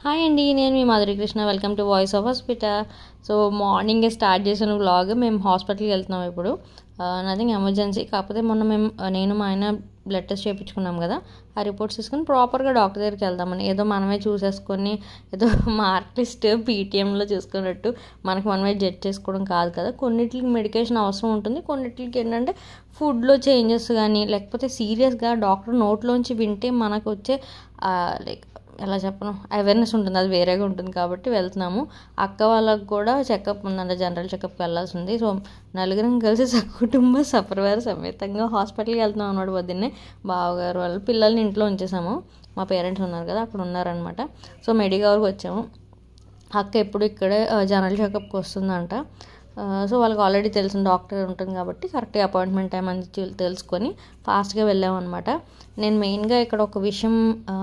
Hi అండి నేను మీ Madhuri Krishna welcome to voice of hospital so మార్నింగే స్టార్ట్ చేసిన వ్లాగ్ మేము హాస్పిటల్కి వెళ్తున్నాం ఇప్పుడు నథింగ్ ఎమర్జెన్సీ కాకపోతే మొన్న మేము ఆ, నేను మా ఆయన బ్లడ్ టెస్ట్ చేయించుకున్నాం కదా ఆ రిపోర్ట్స్ తీసుకుని ప్రాపర్గా డాక్టర్ దగ్గరికి వెళ్దామని ఏదో మనమే చూసేసుకొని ఏదో మార్క్ లిస్ట్ పీటీఎంలో చూసుకున్నట్టు మనకి మనమే జడ్జ్ చేసుకోవడం కాదు కదా కొన్నిటికి మెడికేషన్ అవసరం ఉంటుంది కొన్నిటికి ఏంటంటే ఫుడ్లో చేంజెస్ కానీ లేకపోతే సీరియస్గా డాక్టర్ నోట్లోంచి వింటే మనకు వచ్చే లైక్ ఎలా చెప్పను అవేర్నెస్ ఉంటుంది అది వేరేగా ఉంటుంది కాబట్టి వెళ్తున్నాము అక్క వాళ్ళకు కూడా చెకప్ ఉందంట జనరల్ చెకప్కి వెళ్ళాల్సి ఉంది సో నలుగురం కలిసి సకుటుంబ సపరివార సమేతంగా హాస్పిటల్కి వెళ్తున్నాం అన్నమాట పొద్దున్నే బావగారు వాళ్ళు పిల్లల్ని ఇంట్లో ఉంచేసాము మా పేరెంట్స్ ఉన్నారు కదా అక్కడ ఉన్నారనమాట సో మెడికవర్కి వచ్చాము అక్క ఎప్పుడు ఇక్కడే ఆ, జనరల్ చెకప్కి వస్తుందంట ఆ, సో వాళ్ళకి ఆల్రెడీ తెలిసిన డాక్టర్ ఉంటుంది కాబట్టి కరెక్ట్గా అపాయింట్మెంట్ టైం అని తెల్- తెలుసుకొని ఫాస్ట్గా వెళ్ళామన్నమాట నేను మెయిన్గా ఇక్కడ ఒక విషయం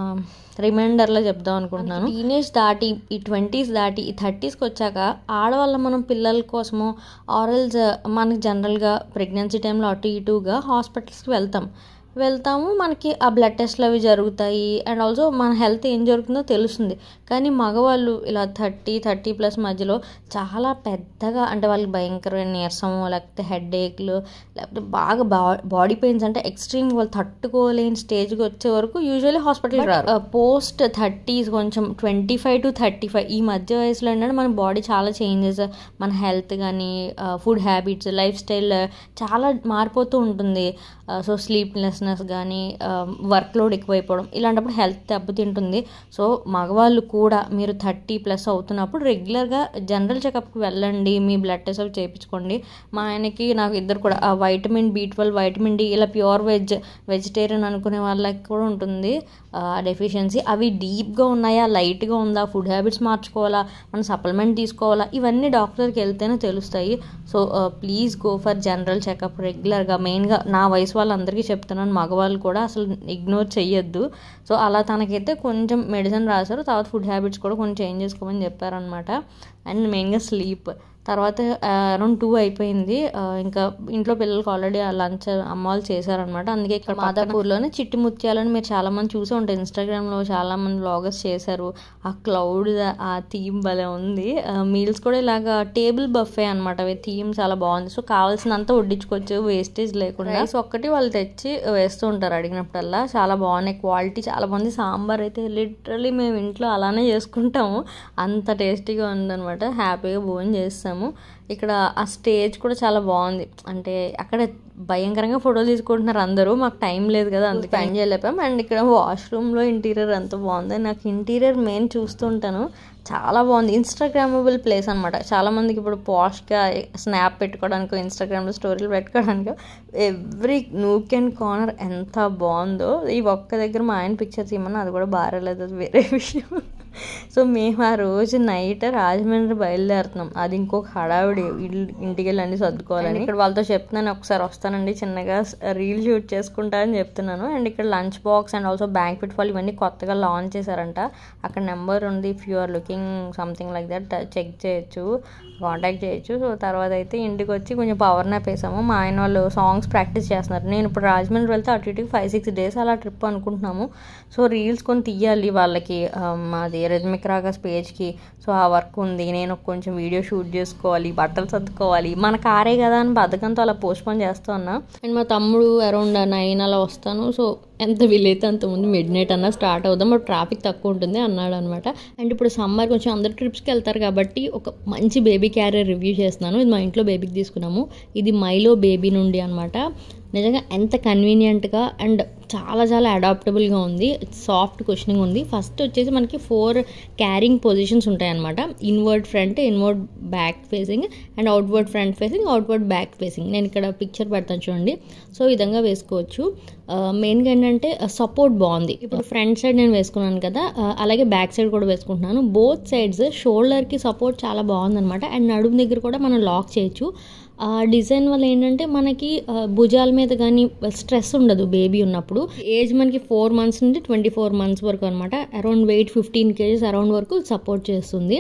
రిమైండర్లో చెప్దాం అనుకుంటున్నాను టీనేజ్ దాటి ఈ ట్వంటీస్ దాటి ఈ థర్టీస్కి వచ్చాక ఆడవాళ్ళ మనం పిల్లల కోసము ఆరల్స్ మనకి జనరల్గా ప్రెగ్నెన్సీ టైంలో అటు ఇటుగా హాస్పిటల్స్కి వెళ్తాం వెళ్తాము మనకి ఆ బ్లడ్ టెస్ట్లు అవి జరుగుతాయి అండ్ ఆల్సో మన హెల్త్ ఏం జరుగుతుందో తెలుస్తుంది కానీ మగవాళ్ళు ఇలా థర్టీ థర్టీ ప్లస్ మధ్యలో చాలా పెద్దగా అంటే వాళ్ళకి భయంకరమైన నీరసము లేకపోతే హెడ్ ఏక్లు లేకపోతే బాగా బా బాడీ పెయిన్స్ అంటే ఎక్స్ట్రీమ్ వాళ్ళు తట్టుకోలేని స్టేజ్కి వచ్చే వరకు యూజువల్లీ హాస్పిటల్ రారు పోస్ట్ థర్టీస్ కొంచెం twenty five to thirty five ఈ మధ్య వయసులో ఏంటంటే మన బాడీ చాలా చేంజెస్ మన హెల్త్ కానీ ఫుడ్ హ్యాబిట్స్ లైఫ్ స్టైల్ చాలా మారిపోతూ ఉంటుంది సో స్లీప్లెస్నెస్ కానీ వర్క్ లోడ్ ఎక్కువైపోవడం ఇలాంటప్పుడు హెల్త్ దెబ్బతింటుంది సో మగవాళ్ళు కూడా మీరు థర్టీ ప్లస్ అవుతున్నప్పుడు రెగ్యులర్గా జనరల్ చెకప్కి వెళ్ళండి మీ బ్లడ్ టెస్ట్ అవి చేయించుకోండి మా ఆయనకి నాకు ఇద్దరు కూడా ఆ vitamin B twelve vitamin D ఇలా ప్యూర్ వెజ్ వెజిటేరియన్ అనుకునే వాళ్ళకి కూడా ఉంటుంది డెఫిషియన్సీ అవి డీప్గా ఉన్నాయా లైట్గా ఉందా ఫుడ్ హ్యాబిట్స్ మార్చుకోవాలా మనం సప్లిమెంట్ తీసుకోవాలా ఇవన్నీ డాక్టర్కి వెళ్తేనే తెలుస్తాయి so please go for general checkup రెగ్యులర్గా మెయిన్గా నా వయసు వాళ్ళందరికీ చెప్తున్నాను మగవాళ్ళు కూడా అసలు ఇగ్నోర్ చెయ్యొద్దు సో అలా తనకైతే కొంచెం మెడిసిన్ రాశారు తర్వాత ఫుడ్ హ్యాబిట్స్ కూడా కొంచెం చేంజ్ చేసుకోమని చెప్పారనమాట అండ్ మెయిన్గా స్లీప్ తర్వాత అరౌండ్ టూ అయిపోయింది ఆ, ఇంకా ఇంట్లో పిల్లలకి ఆల్రెడీ లంచ్ అమ్మ వాళ్ళు చేశారనమాట అందుకే ఇక్కడ మాదాపూర్లోనే చిట్టి ముత్యాలని మీరు చాలా మంది చూసే ఉంటారు ఇన్స్టాగ్రామ్లో చాలా మంది బ్లాగర్స్ చేశారు ఆ క్లౌడ్ ఆ థీమ్ భలే ఉంది మీల్స్ కూడా ఇలాగా టేబుల్ బఫే అనమాట అవి థీమ్ చాలా బాగుంది సో కావాల్సినంత వడ్డించుకోవచ్చు వేస్టేజ్ లేకుండా రైస్ ఒక్కటి వాళ్ళు తెచ్చి వేస్తూ ఉంటారు అడిగినప్పుడల్లా చాలా బాగున్నాయి క్వాలిటీ చాలా బాగుంది సాంబార్ అయితే లిటరలీ మేము ఇంట్లో అలానే చేసుకుంటాము అంత టేస్టీగా ఉందన్నమాట హ్యాపీగా భోజనం చేస్తాము ఇక్కడ ఆ స్టేజ్ కూడా చాలా బాగుంది అంటే అక్కడ భయంకరంగా ఫోటోలు తీసుకుంటున్నారు అందరూ మాకు టైం లేదు కదా అందుకే పని చేయలేపాం అండ్ ఇక్కడ వాష్రూమ్లో ఇంటీరియర్ అంత బాగుంది నాకు ఇంటీరియర్ మెయిన్ చూస్తుంటాను చాలా బాగుంది ఇన్స్టాగ్రామబుల్ ప్లేస్ అనమాట చాలా మందికి ఇప్పుడు పాష్గా స్నాప్ పెట్టుకోవడానికి ఇన్స్టాగ్రామ్లో స్టోరీలు పెట్టుకోవడానికి ఎవ్రీ నూక్ అండ్ కార్నర్ ఎంత బాగుందో ఈ ఒక్క దగ్గర మా ఆయన పిక్చర్ తీయమని అది కూడా బాగాలేదు అది వేరే విషయం సో మేము ఆ రోజు నైట్ రాజమండ్రి బయలుదేరుతున్నాం అది ఇంకొక హడావిడి ఇల్లు ఇంటికి వెళ్ళి అన్ని సర్దుకోవాలని ఇక్కడ వాళ్ళతో చెప్తున్నాను ఒకసారి వస్తానండి చిన్నగా రీల్ షూట్ చేసుకుంటా అని చెప్తున్నాను అండ్ ఇక్కడ lunch box and also bank pit fall ఇవన్నీ కొత్తగా లాంచ్ చేశారంట అక్కడ నెంబర్ ఉంది if you are looking something like that check చేయొచ్చు కాంటాక్ట్ చేయొచ్చు సో తర్వాత అయితే ఇంటికి వచ్చి కొంచెం పవర్ నాప్ వేసాము మా ఆయన వాళ్ళు సాంగ్స్ ప్రాక్టీస్ చేస్తున్నారు నేను ఇప్పుడు రాజమండ్రి వెళ్తే అటు ఇటుకి ఫైవ్ సిక్స్ డేస్ అలా ట్రిప్ అనుకుంటున్నాము సో రీల్స్ కొని తీయాలి వాళ్ళకి ఆ, మాది రిథమిక్ రాగా పేజ్కి సో ఆ వర్క్ ఉంది నేను కొంచెం వీడియో షూట్ చేసుకోవాలి బట్టలు సర్దుకోవాలి మన కారే కదా అని బద్ధకంతో అలా పోస్ట్ పోన్ చేస్తూ ఉన్నా అండ్ మా తమ్ముడు అరౌండ్ నైన్ అలా వస్తాను సో ఎంత వీలైతే అంత ముందు మిడ్ నైట్ అన్నా స్టార్ట్ అవుదాం బట్ ట్రాఫిక్ తక్కువ ఉంటుంది అన్నాడు అనమాట అండ్ ఇప్పుడు సమ్మర్ కొంచెం అందరు ట్రిప్స్కి వెళ్తారు కాబట్టి ఒక మంచి బేబీ క్యారియర్ రివ్యూ చేస్తున్నాను ఇది మా ఇంట్లో బేబీకి తీసుకున్నాము ఇది మైలో బేబీ నుండి అనమాట నిజంగా ఎంత కన్వీనియంట్గా అండ్ చాలా చాలా అడాప్టబుల్గా ఉంది సాఫ్ట్ క్వశ్చనింగ్ ఉంది ఫస్ట్ వచ్చేసి మనకి ఫోర్ క్యారింగ్ పొజిషన్స్ ఉంటాయి అనమాట inward front inward back facing and outward front facing outward back facing నేను ఇక్కడ పిక్చర్ పెడతాను చూడండి సో ఈ విధంగా వేసుకోవచ్చు మెయిన్గా ఏంటంటే సపోర్ట్ బాగుంది ఇప్పుడు ఫ్రంట్ సైడ్ నేను వేసుకున్నాను కదా ఆ, అలాగే బ్యాక్ సైడ్ కూడా వేసుకుంటున్నాను బోత్ సైడ్స్ షోల్డర్కి సపోర్ట్ చాలా బాగుందన్నమాట అండ్ నడుము దగ్గర కూడా మనం లాక్ చేయొచ్చు ఆ డిజైన్ వల్ల ఏంటంటే మనకి ఆ, భుజాల మీద కానీ స్ట్రెస్ ఉండదు బేబీ ఉన్నప్పుడు ఏజ్ మనకి ఫోర్ మంత్స్ నుండి ట్వంటీ ఫోర్ మంత్స్ వరకు అనమాట around weight fifteen KGs around వరకు సపోర్ట్ చేస్తుంది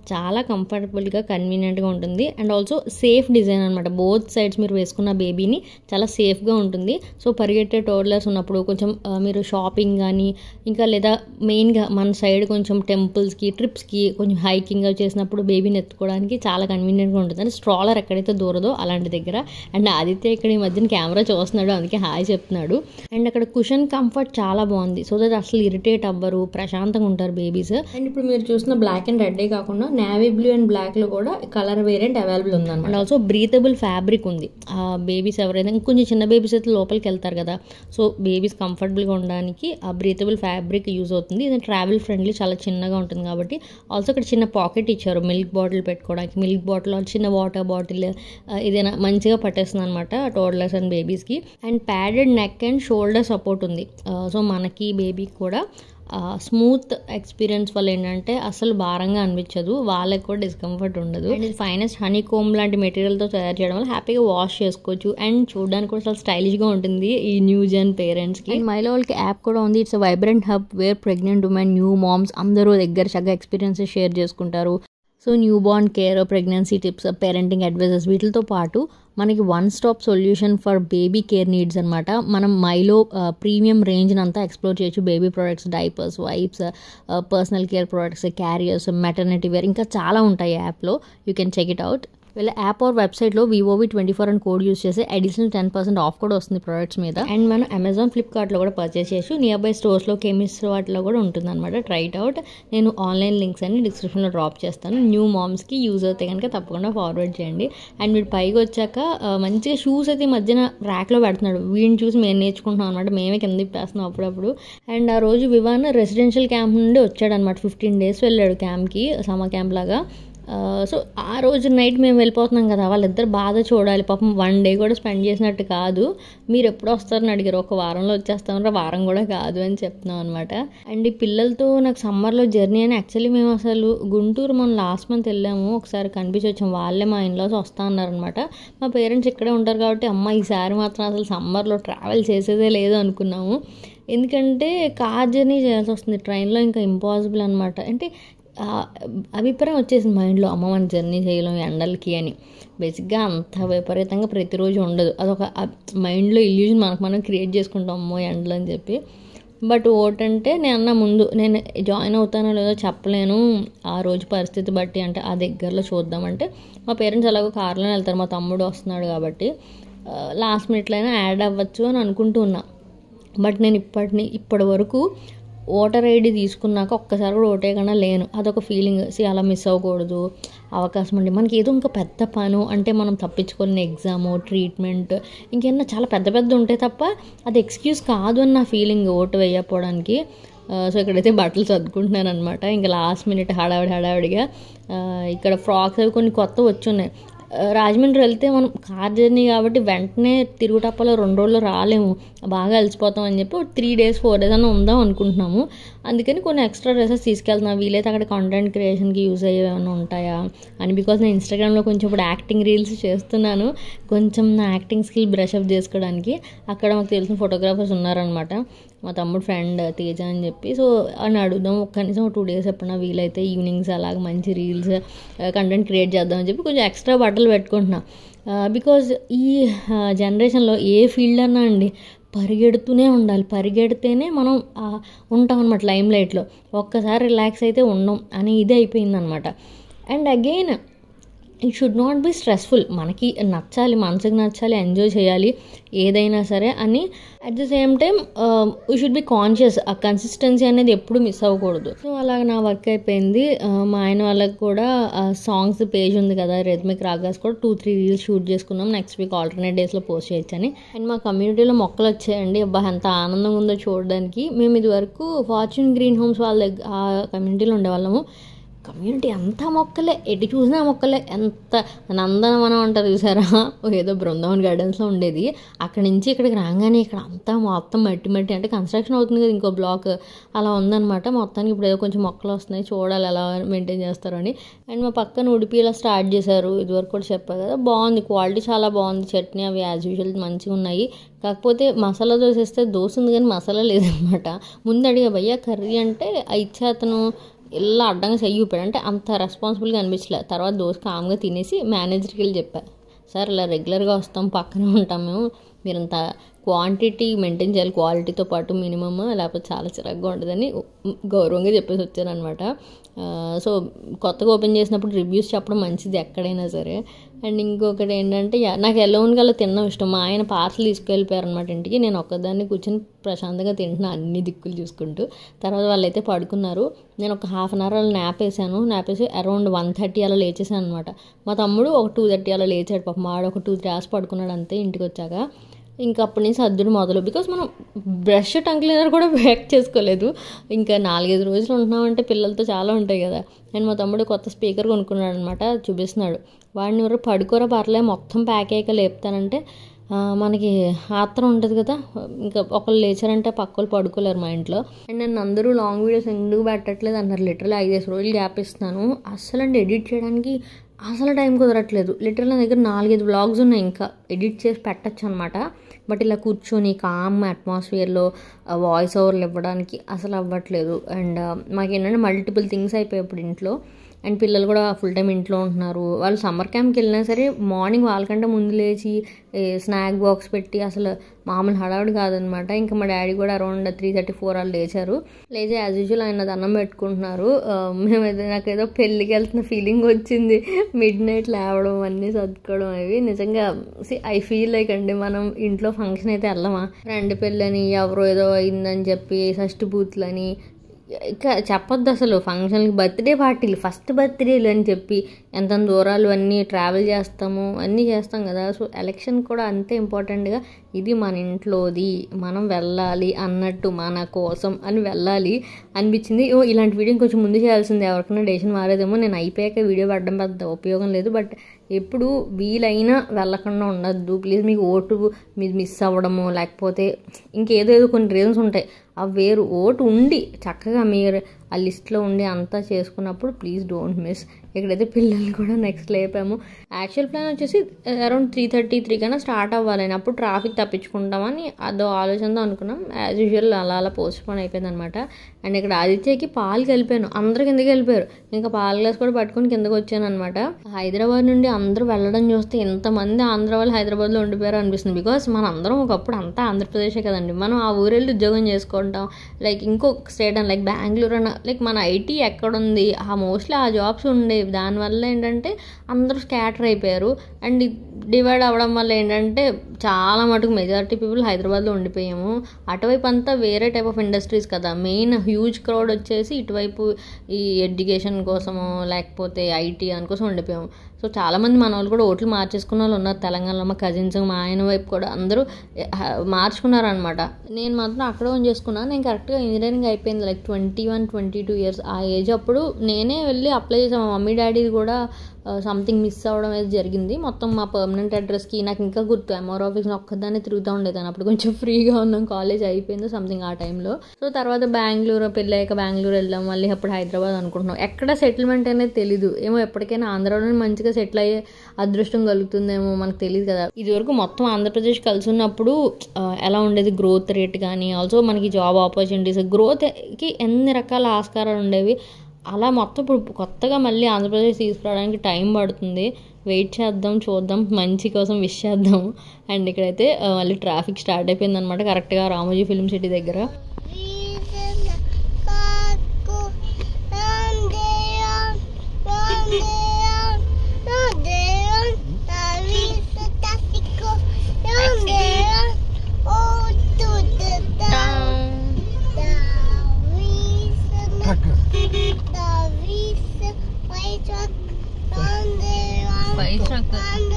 చాలా కంఫర్టబుల్గా కన్వీనియంట్గా ఉంటుంది అండ్ ఆల్సో సేఫ్ డిజైన్ అనమాట బోత్ సైడ్స్ మీరు వేసుకున్న బేబీని చాలా సేఫ్గా ఉంటుంది సో పరిగెట్టే టోడ్లర్స్ ఉన్నప్పుడు కొంచెం ఆ, మీరు షాపింగ్ కానీ ఇంకా లేదా మెయిన్గా మన సైడ్ కొంచెం టెంపుల్స్కి ట్రిప్స్కి కొంచెం హైకింగ్ చేసినప్పుడు బేబీని ఎత్తుకోవడానికి చాలా కన్వీనియంట్గా ఉంటుంది అంటే స్ట్రాలర్ ఎక్కడైతే దూరదో అలాంటి దగ్గర అండ్ ఆదిత్య ఇక్కడ ఈ మధ్యన కెమెరా చూస్తున్నాడు అందుకే హాయ్ చెప్తున్నాడు అండ్ అక్కడ కుషన్ కంఫర్ట్ చాలా బాగుంది సో దట్ అసలు ఇరిటేట్ అవ్వరు ప్రశాంతంగా ఉంటారు బేబీస్ అండ్ ఇప్పుడు మీరు చూసిన బ్లాక్ అండ్ రెడ్ కాకుండా నేవీ బ్లూ అండ్ బ్లాక్ లో కూడా కలర్ వేరియంట్ అవైలబుల్ ఉంది అండ్ ఆల్సో బ్రీతబుల్ ఫ్యాబ్రిక్ ఉంది ఆ బేబీస్ ఎవరైనా ఇంకొంచెం చిన్న బేబీస్ అయితే లోపలికి వెళ్తారు కదా సో బేబీస్ కంఫర్టబుల్గా ఉండడానికి ఆ బ్రీతబుల్ ఫ్యాబ్రిక్ యూజ్ అవుతుంది ఇది ట్రావెల్ ఫ్రెండ్లీ చాలా చిన్నగా ఉంటుంది కాబట్టి ఆల్సో ఇక్కడ చిన్న పాకెట్ ఇచ్చారు మిల్క్ బాటిల్ పెట్టుకోవడానికి మిల్క్ బాటిల్ చిన్న వాటర్ బాటిల్ ఏదైనా మంచిగా పట్టేస్తుంది అనమాట టోడ్లర్స్ అండ్ బేబీస్కి and padded neck and shoulder support ఉంది సో మనకి బేబీకి కూడా స్మూత్ ఎక్స్పీరియన్స్ వల్ల ఏంటంటే అసలు భారంగా అనిపించదు వాళ్ళకి కూడా డిస్కంఫర్ట్ ఉండదు అండ్ ఇది ఫైనెస్ట్ హనీ కోమ్ లాంటి మెటీరియల్తో తయారు చేయడం వల్ల హ్యాపీగా వాష్ చేసుకోవచ్చు అండ్ చూడడానికి కూడా చాలా స్టైలిష్గా ఉంటుంది ఈ న్యూ జన్ పేరెంట్స్కి అండ్ మైలో వాళ్ళకి యాప్ కూడా ఉంది it's vibrant hub where pregnant women new moms అందరూ దగ్గర చక్కగా ఎక్స్పీరియన్సెస్ షేర్ చేసుకుంటారు so newborn care pregnancy tips parenting advises వీటితో పాటు మనకి one stop solution for baby care needs అనమాట మనం మైలో ప్రీమియం రేంజ్ని అంతా ఎక్స్ప్లోర్ చేయొచ్చు baby products diapers wipes personal care products carriers maternity wear ఇంకా చాలా ఉంటాయి యాప్లో you can check it out వీళ్ళ యాప్ ఆర్ వెబ్సైట్లో వివోవి twenty four and code use చేస్తే అడిషనల్ టెన్ పర్సెంట్ ఆఫ్ కూడా వస్తుంది ప్రొడక్ట్స్ మీద అండ్ మనం అమెజాన్ ఫ్లిప్కార్ట్లో కూడా పర్చేస్ చేయొచ్చు నియర్ బై స్టోర్స్లో కెమిస్ట్ వాటిలో కూడా ఉంటుంది అనమాట ట్రై ఇట్ అవుట్ నేను ఆన్లైన్ లింక్స్ అన్ని డిస్క్రిప్షన్లో డ్రాప్ చేస్తాను న్యూ మామ్స్కి యూజ్ అవుతే కనుక తప్పకుండా ఫార్వర్డ్ చేయండి అండ్ వీడు పైకి వచ్చాక ఆ, మంచిగా షూస్ అయితే ఈ మధ్యన ర్యాక్లో పెడుతున్నాడు వీడిని చూసి మేము నేర్చుకుంటున్నాం అనమాట మేమే కింద తిప్పేస్తున్నాం అప్పుడప్పుడు అండ్ ఆ రోజు వివాన్ రెసిడెన్షియల్ క్యాంప్ నుండి వచ్చాడు అనమాట ఫిఫ్టీన్ డేస్ వెళ్ళాడు క్యాంప్కి సమ్మర్ క్యాంప్ లాగా సో ఆ రోజు నైట్ మేము వెళ్ళిపోతున్నాం కదా వాళ్ళిద్దరు బాధ చూడాలి పాపం వన్ డే కూడా స్పెండ్ చేసినట్టు కాదు మీరు ఎప్పుడు వస్తారని అడిగారు ఒక వారంలో వచ్చేస్తామరా వారం కూడా కాదు అని చెప్తున్నాం అనమాట అండ్ ఈ పిల్లలతో నాకు సమ్మర్లో జర్నీ అని యాక్చువల్లీ మేము అసలు గుంటూరు మనం లాస్ట్ మంత్ వెళ్ళాము ఒకసారి కనిపించి వచ్చాం వాళ్ళే మా ఇన్లాస్ వస్తా అన్నారనమాట మా పేరెంట్స్ ఇక్కడే ఉంటారు కాబట్టి అమ్మ ఈసారి మాత్రం అసలు సమ్మర్లో ట్రావెల్ చేసేదే లేదు అనుకున్నాము ఎందుకంటే కార్ జర్నీ చేయాల్సి వస్తుంది ట్రైన్లో ఇంకా ఇంపాసిబుల్ అనమాట అంటే ఆ అభిప్రాయం వచ్చేసింది మైండ్లో అమ్మ మన జర్నీ చేయలేం ఎండలకి అని బేసిక్గా అంత విపరీతంగా ప్రతిరోజు ఉండదు అదొక మైండ్లో ఇల్యూజన్ మనకు మనం క్రియేట్ చేసుకుంటాం అమ్మో ఎండలు అని చెప్పి బట్ ఓటంటే నేను అన్న ముందు నేను జాయిన్ అవుతానో లేదో చెప్పలేను ఆ రోజు పరిస్థితి బట్టి అంటే ఆ దగ్గరలో చూద్దామంటే మా పేరెంట్స్ ఎలాగో కార్లోనే వెళ్తారు మా తమ్ముడు వస్తున్నాడు కాబట్టి లాస్ట్ మినిట్లో అయినా యాడ్ అవ్వచ్చు అని అనుకుంటూ ఉన్నా బట్ నేను ఇప్పటిని ఇప్పటి వరకు ఓటర్ ఐడి తీసుకున్నాక ఒక్కసారి కూడా ఓటేయకుండా లేను అదొక ఫీలింగ్ సి అలా మిస్ అవ్వకూడదు అవకాశం అండి మనకి ఏదో ఇంకా పెద్ద పను అంటే మనం తప్పించుకున్న ఎగ్జామ్ ట్రీట్మెంట్ ఇంకేమన్నా చాలా పెద్ద పెద్ద ఉంటే తప్ప అది ఎక్స్క్యూజ్ కాదు అని నా ఫీలింగ్ ఓటు వేయకపోవడానికి సో ఇక్కడైతే బట్టలు చదువుకుంటున్నాను అనమాట ఇంకా లాస్ట్ మినిట్ హడావిడి హడావిడిగా ఆ, ఇక్కడ ఫ్రాక్స్ అవి కొన్ని కొత్త వచ్చున్నాయి ఆ, రాజమండ్రి వెళ్తే మనం కార్ జర్నీ కాబట్టి వెంటనే తిరుగుటప్పలో రెండు రోజులు రాలేము బాగా అలసిపోతాం అని చెప్పి త్రీ డేస్ ఫోర్ డేస్ అన్న ఉందాం అనుకుంటున్నాము అందుకని కొన్ని ఎక్స్ట్రా డ్రెస్సెస్ తీసుకెళ్తున్నాం వీలైతే అక్కడ కంటెంట్ క్రియేషన్కి యూజ్ అయ్యే ఏమైనా ఉంటాయా అని బికాస్ నేను ఇన్స్టాగ్రామ్లో కొంచెం ఇప్పుడు యాక్టింగ్ రీల్స్ చేస్తున్నాను కొంచెం నా యాక్టింగ్ స్కిల్ బ్రష్ అప్ చేసుకోవడానికి అక్కడ మాకు తెలిసిన ఫోటోగ్రాఫర్స్ ఉన్నారనమాట మా తమ్ముడు ఫ్రెండ్ తేజ అని చెప్పి సో అని అడుగుదాం ఒక కనీసం టూ డేస్ ఎప్పుడైనా వీలైతే ఈవినింగ్స్ అలాగ మంచి రీల్స్ కంటెంట్ క్రియేట్ చేద్దాం అని చెప్పి కొంచెం ఎక్స్ట్రా బట్టలు పెట్టుకుంటున్నా బికాజ్ ఈ జనరేషన్లో ఏ ఫీల్డ్ అన్నా అండి పరిగెడుతూనే ఉండాలి పరిగెడితేనే మనం ఆ, ఉంటాం అనమాట లైమ్ లైట్లో ఒక్కసారి రిలాక్స్ అయితే ఉండం అని ఇది అయిపోయిందనమాట and again it should not be stressful మనకి నచ్చాలి మనసుకు నచ్చాలి ఎంజాయ్ చేయాలి ఏదైనా సరే అని at the same time we should be conscious ఆ కన్సిస్టెన్సీ అనేది ఎప్పుడు మిస్ అవ్వకూడదు సో అలాగ నా వర్క్ అయిపోయింది ఆ, మా ఆయన వాళ్ళకి కూడా సాంగ్స్ పేజ్ ఉంది కదా రెడ్మిక్ రాగాస్ కూడా టూ త్రీ రీల్స్ షూట్ చేసుకున్నాం నెక్స్ట్ వీక్ ఆల్టర్నేట్ డేస్లో పోస్ట్ చేయొచ్చని అండ్ మా కమ్యూనిటీలో మొక్కలు వచ్చాయండి అబ్బా ఎంత ఆనందంగా ఉందో చూడడానికి మేము ఇది వరకు ఫార్చ్యూన్ గ్రీన్ హోమ్స్ వాళ్ళ దగ్గర ఆ కమ్యూనిటీలో ఉండేవాళ్ళము కమ్యూనిటీ అంతా మొక్కలే ఎటు చూసినా మొక్కలే ఎంత నందనవనం అంటారు చూసారా ఏదో బృందావన్ గార్డెన్స్లో ఉండేది అక్కడి నుంచి ఇక్కడికి రాగానే ఇక్కడ అంతా మొత్తం మట్టి మట్టి అంటే కన్స్ట్రక్షన్ అవుతుంది కదా ఇంకో బ్లాక్ అలా ఉందన్నమాట మొత్తానికి ఇప్పుడు ఏదో కొంచెం మొక్కలు వస్తున్నాయి చూడాలి ఎలా మెయింటైన్ చేస్తారని అండ్ మా పక్కన ఉడిపి ఇలా స్టార్ట్ చేశారు ఇదివరకు కూడా చెప్పారు కదా బాగుంది క్వాలిటీ చాలా బాగుంది చట్నీ అవి యాజ్ యూజువల్ మంచిగా ఉన్నాయి కాకపోతే మసాలా దోశ వేస్తే దోశ ఉంది కానీ మసాలా లేదనమాట ముందు అడిగా భయ్యా కర్రీ అంటే ఆ ఇచ్చే అతను ఇలా అడ్డంగా చెయ్యి ఊపాడు అంటే అంత రెస్పాన్సిబుల్గా అనిపించలే తర్వాత దోశ కామ్గా తినేసి మేనేజర్కి వెళ్ళి చెప్పా సార్ ఇలా రెగ్యులర్గా వస్తాం పక్కనే ఉంటాం మేము మీరంత క్వాంటిటీ మెయింటైన్ చేయాలి క్వాలిటీతో పాటు మినిమమ్ లేకపోతే చాలా చిరాగ్గా ఉంటుందని గౌరవంగా చెప్పేసి వచ్చాను అనమాట సో కొత్తగా ఓపెన్ చేసినప్పుడు రివ్యూస్ చెప్పడం మంచిది ఎక్కడైనా సరే అండ్ ఇంకొకటి ఏంటంటే యా- నాకు ఎలోన్ గల తినడం ఇష్టం మా ఆయన పార్సల్ తీసుకెళ్ళిపోయారు అనమాట ఇంటికి నేను ఒక్కదాన్ని కూర్చొని ప్రశాంతంగా తింటున్నా అన్ని దిక్కులు చూసుకుంటూ తర్వాత వాళ్ళైతే పడుకున్నారు నేను ఒక హాఫ్ అన్ అవర్ అలా నాప్ వేసాను నాప్ వేసి అరౌండ్ వన్ థర్టీ అలా లేచేసాను అనమాట మా తమ్ముడు ఒక టూ థర్టీ అలా లేచాడు పాపం వాడు ఒక టూ త్రీ అవర్స్ పడుకున్నాడు అంతే ఇంటికి వచ్చాక ఇంకా అప్పటి నుంచి సర్దుడు మొదలు బికాస్ మనం బ్రష్ టంగ్ క్లీనర్ కూడా బ్యాక్ చేసుకోలేదు ఇంకా నాలుగైదు రోజులు ఉంటున్నామంటే పిల్లలతో చాలా ఉంటాయి కదా నేను మా తమ్ముడు కొత్త స్పీకర్ కొనుక్కున్నాడు అనమాట చూపిస్తున్నాడు వాడిని ఎవరు పడుకోరా పర్లే మొత్తం ప్యాక్ అయ్యాక లేపుతానంటే ఆ, మనకి ఆత్రం ఉంటుంది కదా ఇంకా ఒకళ్ళు లేచారంటే పక్క వాళ్ళు పడుకోలేరు మా ఇంట్లో అండ్ నన్ను అందరూ లాంగ్ వీడియోస్ ఎందుకు పెట్టట్లేదు అన్నారు లిటరల్ ఐదేసి రోజులు గ్యాప్ ఇస్తున్నాను అస్సలు అండి ఎడిట్ చేయడానికి అసలు టైం కుదరట్లేదు లిటరల్ నా దగ్గర నాలుగైదు వ్లాగ్స్ ఉన్నాయి ఇంకా ఎడిట్ చేసి పెట్టచ్చు అనమాట బట్ ఇలా కూర్చొని కామ్ అట్మాస్ఫియర్లో వాయిస్ ఓవర్లు ఇవ్వడానికి అసలు అవ్వట్లేదు అండ్ మాకేంటంటే మల్టిపుల్ థింగ్స్ అయిపోయాయి ఇప్పుడు ఇంట్లో అండ్ పిల్లలు కూడా ఫుల్ టైం ఇంట్లో ఉంటున్నారు వాళ్ళు సమ్మర్ క్యాంప్కి వెళ్ళినా సరే మార్నింగ్ వాళ్ళకంటే ముందు లేచి స్నాక్ బాక్స్ పెట్టి అసలు మామూలు హడావుడి కాదనమాట ఇంకా మా డాడీ కూడా అరౌండ్ త్రీ థర్టీ ఫోర్ వాళ్ళు లేచారు లేచి యాజ్ యూజువల్ ఆయన దండం పెట్టుకుంటున్నారు ఆ, మేమైతే నాకేదో పెళ్ళికి వెళ్తున్న ఫీలింగ్ వచ్చింది మిడ్ నైట్ లేవడం అన్నీ సర్దుకోవడం అవి నిజంగా ఐ ఫీల్ లైక్ అండి మనం ఇంట్లో ఫంక్షన్ అయితే వెళ్ళమా రెండు పెళ్ళని ఎవరో ఏదో అయిందని చెప్పి షష్టి బూత్లని ఇంకా చెప్పొద్దు అసలు ఫంక్షన్కి బర్త్డే పార్టీలు ఫస్ట్ బర్త్డేలు అని చెప్పి ఎంత దూరాలు అన్నీ ట్రావెల్ చేస్తాము అన్నీ చేస్తాం కదా సో ఎలక్షన్ కూడా అంతే ఇంపార్టెంట్గా ఇది మన ఇంట్లోది మనం వెళ్ళాలి అన్నట్టు మన కోసం అని వెళ్ళాలి అనిపించింది ఓ ఇలాంటి వీడియో కొంచెం ముందు చేయాల్సింది ఎవరికైనా డేషన్ మారేదేమో నేను అయిపోయాక వీడియో పడడం పెద్ద ఉపయోగం లేదు బట్ ఎప్పుడు వీలైనా వెళ్ళకుండా ఉండద్దు ప్లీజ్ మీకు ఓటు మీరు మిస్ అవ్వడము లేకపోతే ఇంకేదో ఏదో కొన్ని రీజన్స్ ఉంటాయి అవి వేరు ఓటు ఉండి చక్కగా మీరు ఆ లిస్ట్లో ఉండి అంతా చేసుకున్నప్పుడు ప్లీజ్ డోంట్ మిస్ ఇక్కడైతే పిల్లల్ని కూడా నెక్స్ట్ లేపాము యాక్చువల్ ప్లాన్ వచ్చేసి అరౌండ్ త్రీ థర్టీ త్రీ కన్నా స్టార్ట్ అవ్వాలని అప్పుడు ట్రాఫిక్ తప్పించుకుంటామని అదో ఆలోచనతో అనుకున్నాం యాజ్ యూజువల్ అలా అలా పోస్ట్ పోన్ అయిపోయింది అనమాట అండ్ ఇక్కడ ఆదిత్యకి పాలు కలిపాను అందరు కిందకి వెళ్ళిపోయారు ఇంకా పాల గ్లాస్ కూడా పట్టుకొని కిందకి వచ్చాను అనమాట హైదరాబాద్ నుండి అందరూ వెళ్ళడం చూస్తే ఎంతమంది ఆంధ్ర వాళ్ళు హైదరాబాద్లో ఉండిపోయారు అనిపిస్తుంది బికాస్ మన అందరం ఒకప్పుడు అంతా ఆంధ్రప్రదేశే కదండి మనం ఆ ఊరు వెళ్ళి ఉద్యోగం చేసుకుంటాం లైక్ ఇంకొక స్టేట్ అని లైక్ బెంగళూరు అన్న లైక్ మన ఐటీ ఎక్కడుంది ఆ మోస్ట్లీ ఆ జాబ్స్ ఉండేవి దానివల్ల ఏంటంటే అందరూ స్కాటర్ అయిపోయారు అండ్ డివైడ్ అవ్వడం వల్ల ఏంటంటే చాలా మటుకు మెజారిటీ పీపుల్ హైదరాబాద్లో ఉండిపోయాము అటువైపు అంతా వేరే టైప్ ఆఫ్ ఇండస్ట్రీస్ కదా మెయిన్ హ్యూజ్ క్రౌడ్ వచ్చేసి ఇటువైపు ఈ ఎడ్యుకేషన్ కోసము లేకపోతే ఐటీ అనుకోసం ఉండిపోయాము సో చాలామంది మన వాళ్ళు కూడా ఓట్లు మార్చేసుకున్న వాళ్ళు ఉన్నారు తెలంగాణలో మా కజిన్స్ మా ఆయన వైపు కూడా అందరూ మార్చుకున్నారనమాట నేను మాత్రం అక్కడ ఓన్ చేసుకున్నాను నేను కరెక్ట్గా ఇంజనీరింగ్ అయిపోయింది like twenty one twenty two years ఆ ఏజ్ అప్పుడు నేనే వెళ్ళి అప్లై చేసాను మా మమ్మీ డాడీ కూడా సంథింగ్ మిస్ అవ్వడం అనేది జరిగింది మొత్తం మా పర్మనెంట్ అడ్రస్కి నాకు ఇంకా గుర్తు ఎంఆర్ ఆఫీస్ని ఒక్కదాన్ని తిరుగుతూ ఉండేదాన్ని అప్పుడు కొంచెం ఫ్రీగా ఉన్నాం కాలేజ్ అయిపోయింది సంథింగ్ ఆ టైంలో సో తర్వాత బెంగళూరు పెళ్ళాక బెంగళూరు వెళ్ళాం మళ్ళీ అప్పుడు హైదరాబాద్ అనుకుంటున్నాం ఎక్కడ సెటిల్మెంట్ అనేది తెలీదు ఏమో ఎప్పటికైనా ఆంధ్రాలోనే మంచిగా సెటిల్ అయ్యే అదృష్టం కలుగుతుందేమో మనకు తెలియదు కదా ఇదివరకు మొత్తం ఆంధ్రప్రదేశ్ కలిసి ఉన్నప్పుడు ఆ, ఎలా ఉండేది గ్రోత్ రేట్ కానీ ఆల్సో మనకి జాబ్ ఆపర్చునిటీస్ గ్రోత్కి ఎన్ని రకాల ఆస్కారాలు ఉండేవి అలా మొత్తం ఇప్పుడు కొత్తగా మళ్ళీ ఆంధ్రప్రదేశ్ తీసుకురావడానికి టైం పడుతుంది వెయిట్ చేద్దాం చూద్దాం మంచి కోసం విష్ చేద్దాం అండ్ ఇక్కడైతే ఆ, మళ్ళీ ట్రాఫిక్ స్టార్ట్ అయిపోయింది అనమాట కరెక్ట్గా రామోజీ ఫిల్మ్ సిటీ దగ్గర ఫైర్ ట్రక్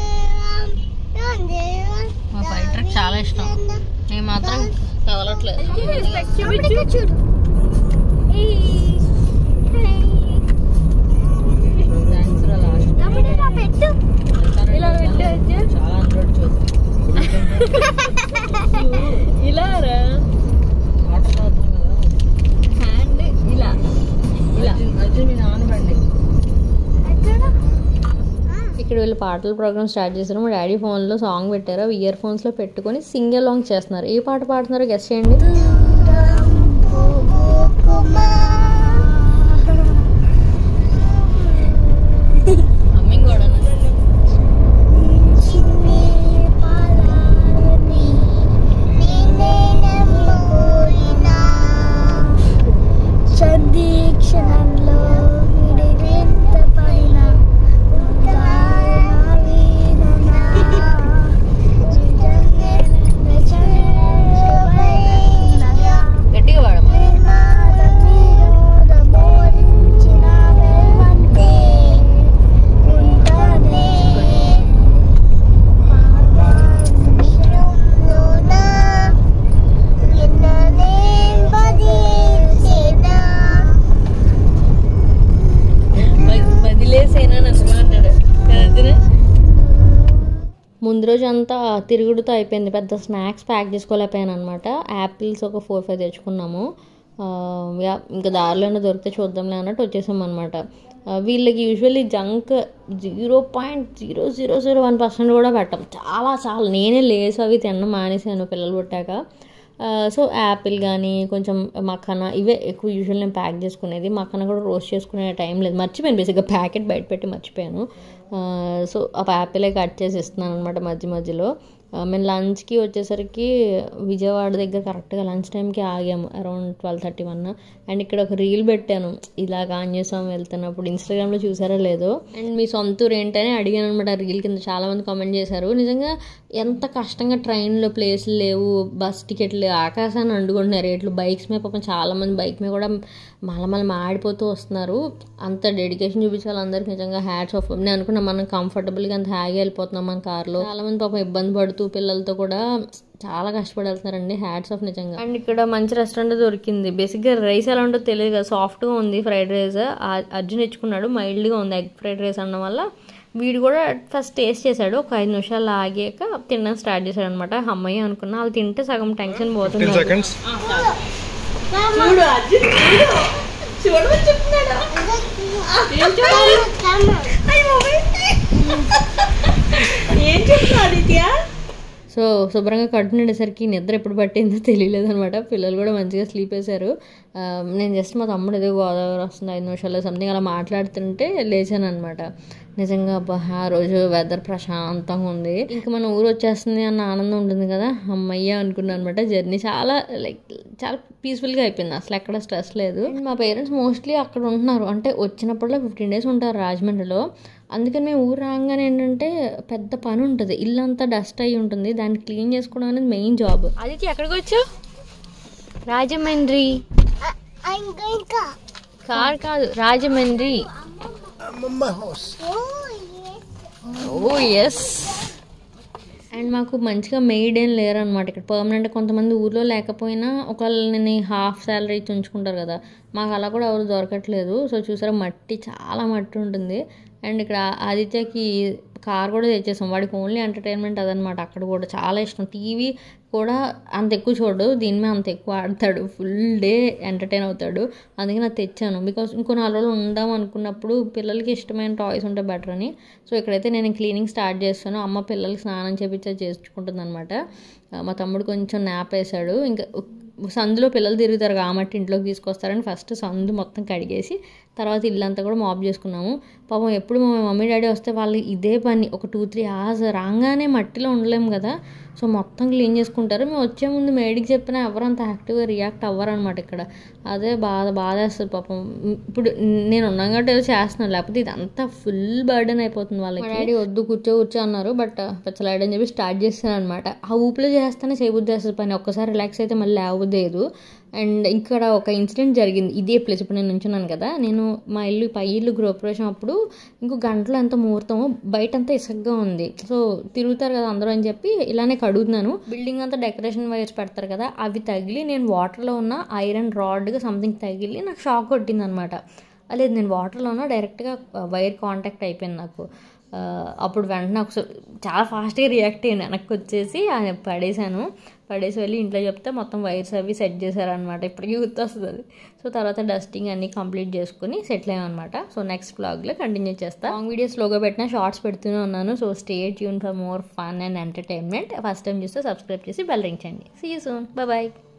మా ఫైర్ ట్రక్ చాలా ఇష్టం నేను మాత్రం కదలట్లేదు థ్యాంక్స్ రా లాస్ట్ ఇలా చాలా అందులో చూసి ఇలా రా వాటర్ తాగుతాం కదా హ్యాండ్ ఇలా ఇలా అర్జున్ మీ నాన్న బండి ఇక్కడ వీళ్ళు పాటల ప్రోగ్రామ్ స్టార్ట్ చేశారు మా డాడీ ఫోన్లో సాంగ్ పెట్టారు అవి ఇయర్ ఫోన్స్లో పెట్టుకొని సింగల్ లాంగ్ చేస్తున్నారు ఏ పాట పాడుతున్నారో గెస్ట్ చేయండి ముందు రోజు అంతా తిరుగుడుతో అయిపోయింది పెద్ద స్నాక్స్ ప్యాక్ చేసుకోలేకపోయాను అనమాట యాపిల్స్ ఒక ఫోర్ ఫైవ్ తెచ్చుకున్నాము ఆ, యా ఇంకా దారిలోనే దొరికితే చూద్దాంలే అన్నట్టు వచ్చేసాం అనమాట వీళ్ళకి usually junk zero point zero zero zero one percent కూడా పెట్టం చాలా చాలా నేనే లేస్ అవి తినడం మానేశాను పిల్లలు పుట్టాక సో యాపిల్ కానీ కొంచెం మక్కన ఇవే ఎక్కువ యూజువల్ నేను ప్యాక్ చేసుకునేది మక్కన కూడా రోస్ట్ చేసుకునే టైం లేదు మర్చిపోయాను బేసిక్గా ప్యాకెట్ బయట పెట్టి మర్చిపోయాను సో ఆ యాపిలే కట్ చేసి ఇస్తున్నాను అనమాట మధ్య మధ్యలో ఆ, మేము లంచ్కి వచ్చేసరికి విజయవాడ దగ్గర కరెక్ట్గా లంచ్ టైంకి ఆగాము అరౌండ్ ట్వెల్వ్ థర్టీ వన్ అండ్ ఇక్కడ ఒక రీల్ పెట్టాను ఇలాగ ఆన్ చేసాం వెళ్తున్నప్పుడు ఇన్స్టాగ్రామ్లో చూసారో లేదో అండ్ మీ సొంత ఊరు ఏంటని అడిగాను అనమాట రీల్ కింద చాలామంది కామెంట్ చేశారు నిజంగా ఎంత కష్టంగా ట్రైన్లో ప్లేసులు లేవు బస్ టికెట్లు ఆకాశాన్ని అండుకుంటున్నారు రేట్లు బైక్స్ మీద పాపం చాలామంది బైక్ మీద కూడా మళ్ళీ మళ్ళీ మాడిపోతూ వస్తున్నారు అంత డెడికేషన్ చూపించాలి అందరికి నిజంగా హ్యాట్స్ ఆఫ్ నేను అనుకున్నా మనం కంఫర్టబుల్గా అంత హ్యాగా వెళ్ళిపోతున్నాం మన కార్లో చాలామంది పాపం ఇబ్బంది పడుతూ పిల్లలతో కూడా చాలా కష్టపడి వెళ్తున్నారండి హ్యాట్స్ ఆఫ్ నిజంగా అండ్ ఇక్కడ మంచి రెస్టారెంట్ దొరికింది బేసిక్గా రైస్ ఎలా ఉంటుందో తెలియదు కదా సాఫ్ట్గా ఉంది ఫ్రైడ్ రైస్ అర్జున్ ఇచ్చుకున్నాడు మైల్డ్గా ఉంది ఎగ్ ఫ్రైడ్ రైస్ అన్న వల్ల వీడు కూడా ఫస్ట్ టేస్ట్ చేశాడు ఒక ఐదు నిమిషాలు ఆగాక తినడం స్టార్ట్ చేశాడు అనమాట అమ్మయ్య అనుకున్నా వాళ్ళు తింటే సగం టెన్షన్ పోతుంది టెన్ సెకండ్స్ చూడు అర్జున్ చూడు చూడమని చెప్తున్నాడు ఏం చూడాలి అయ్యో, ఏం చెప్తున్నాడు ఆదిత్య సో శుభ్రంగా కడుపు నిండేసరికి నిద్ర ఎప్పుడు పట్టిందో తెలియలేదు అనమాట పిల్లలు కూడా మంచిగా స్లీప్ వేశారు ఆ, నేను జస్ట్ మా తమ్ముడు ఏదో గోదావరి వస్తుంది ఐదు నిమిషాలు సంథింగ్ అలా మాట్లాడుతుంటే లేచాను అనమాట నిజంగా అబ్బా ఆ రోజు వెదర్ ప్రశాంతంగా ఉంది ఇంకా మన ఊరు వచ్చేస్తుంది అన్న ఆనందం ఉంటుంది కదా అమ్మయ్య అనుకున్నాను అనమాట జర్నీ చాలా లైక్ చాలా పీస్ఫుల్గా అయిపోయింది అసలు ఎక్కడ స్ట్రెస్ లేదు And మా పేరెంట్స్ మోస్ట్లీ అక్కడ ఉంటున్నారు అంటే వచ్చినప్పుడల్లా ఫిఫ్టీన్ డేస్ ఉంటారు రాజమండ్రిలో అందుకని మేము ఊరు రాగానే ఏంటంటే పెద్ద పని ఉంటుంది ఇల్లంతా డస్ట్ అయి ఉంటుంది దాన్ని క్లీన్ చేసుకోవడం అనేది మెయిన్ జాబ్ అది ఎక్కడికి వచ్చావు Rajahmundry I'm going to. Car కాదు Rajahmundry Oh, yes. Oh yes and మాకు మంచిగా మెయిడ్ ఏం లేరు అనమాట ఇక్కడ పర్మనెంట్ కొంతమంది ఊర్లో లేకపోయినా ఒకళ్ళని హాఫ్ శాలరీ ఇచ్చి ఉంచుకుంటారు కదా మాకు అలా కూడా ఎవరు దొరకట్లేదు సో చూసారా మట్టి చాలా మట్టి ఉంటుంది అండ్ ఇక్కడ ఆదిత్యకి కార్ కూడా తెచ్చేసాం వాడికి ఓన్లీ ఎంటర్టైన్మెంట్ అదనమాట అక్కడ కూడా చాలా ఇష్టం టీవీ కూడా అంత ఎక్కువ చూడు దీని మీద అంత ఎక్కువ ఆడతాడు ఫుల్ డే ఎంటర్టైన్ అవుతాడు అందుకే నాకు తెచ్చాను బికాస్ ఇంకో నాలుగు రోజులు ఉందాం అనుకున్నప్పుడు పిల్లలకి ఇష్టమైన టాయ్స్ ఉంటే బెటర్ అని సో ఇక్కడైతే నేను క్లీనింగ్ స్టార్ట్ చేస్తాను అమ్మ పిల్లలకి స్నానం చేపించే చేసుకుంటుంది అనమాట మా తమ్ముడు కొంచెం నాప్ వేసాడు ఇంకా సందులో పిల్లలు తిరుగుతారు కాబట్టి ఇంట్లోకి తీసుకొస్తారని ఫస్ట్ సందు మొత్తం కడిగేసి తర్వాత ఇల్లంతా కూడా మాప్ చేసుకున్నాము పాపం ఎప్పుడు మా మమ్మీ డాడీ వస్తే వాళ్ళు ఇదే పని ఒక టూ త్రీ అవర్స్ రాగానే మట్టిలో ఉండలేము కదా సో మొత్తం క్లీన్ చేసుకుంటారు మేము వచ్చే ముందు మేడికి చెప్పినా ఎవరు అంత యాక్టివ్గా రియాక్ట్ అవ్వరు అనమాట ఇక్కడ అదే బాధ బాధ వేస్తుంది పాపం ఇప్పుడు నేను ఉన్నాం కాబట్టి ఏదో చేస్తున్నాను లేకపోతే ఇదంతా ఫుల్ బర్డెన్ అయిపోతుంది వాళ్ళకి మా డాడీ వద్దు కూర్చో కూర్చో అన్నారు బట్ పెచ్చలాడ్ అని చెప్పి స్టార్ట్ చేస్తాను అనమాట ఆ ఊపిలో చేస్తేనే చేయబుద్ధి వేస్తుంది పని ఒక్కసారి రిలాక్స్ అయితే మళ్ళీ లేవబుద్ధి లేదు అండ్ ఇక్కడ ఒక ఇన్సిడెంట్ జరిగింది ఇదే ప్లేస్ ఇప్పుడు నేను నుంచున్నాను కదా నేను మా ఇల్లు పై ఇల్లు గృహప్రవేశం అప్పుడు ఇంకో గంటలో ఎంత ముహూర్తమో బయట అంతా ఇసగ్గా ఉంది సో తిరుగుతారు కదా అందరూ అని చెప్పి ఇలానే కడుగుతున్నాను బిల్డింగ్ అంతా డెకరేషన్ వైర్స్ పెడతారు కదా అవి తగిలి నేను వాటర్లో ఉన్న ఐరన్ రాడ్గా సంథింగ్ తగిలి నాకు షాక్ కొట్టింది అనమాట లేదు నేను వాటర్లోనో డైరెక్ట్గా వైర్ కాంటాక్ట్ అయిపోయింది నాకు ఆ, అప్పుడు వెంటనే ఒకసారి చాలా ఫాస్ట్గా రియాక్ట్ అయ్యాను వెనక్కి వచ్చేసి ఆ పడేశాను పడేసి వెళ్ళి ఇంట్లో చెప్తే మొత్తం వైర్స్ అవి సెట్ చేశారనమాట ఇప్పటికీ గుర్తొస్తుంది అది సో తర్వాత డస్టింగ్ అన్ని కంప్లీట్ చేసుకుని సెటిల్ అయ్యామన్నమాట సో నెక్స్ట్ బ్లాగ్లో కంటిన్యూ చేస్తా లాంగ్ వీడియోస్ లోగా పెట్టిన షార్ట్స్ పెడుతూనే ఉన్నాను so stay tune for more fun and entertainment first time చూస్తే సబ్స్క్రైబ్ చేసి బెల్ రింగ్ చేయండి సీ యూ సూన్ బాయ్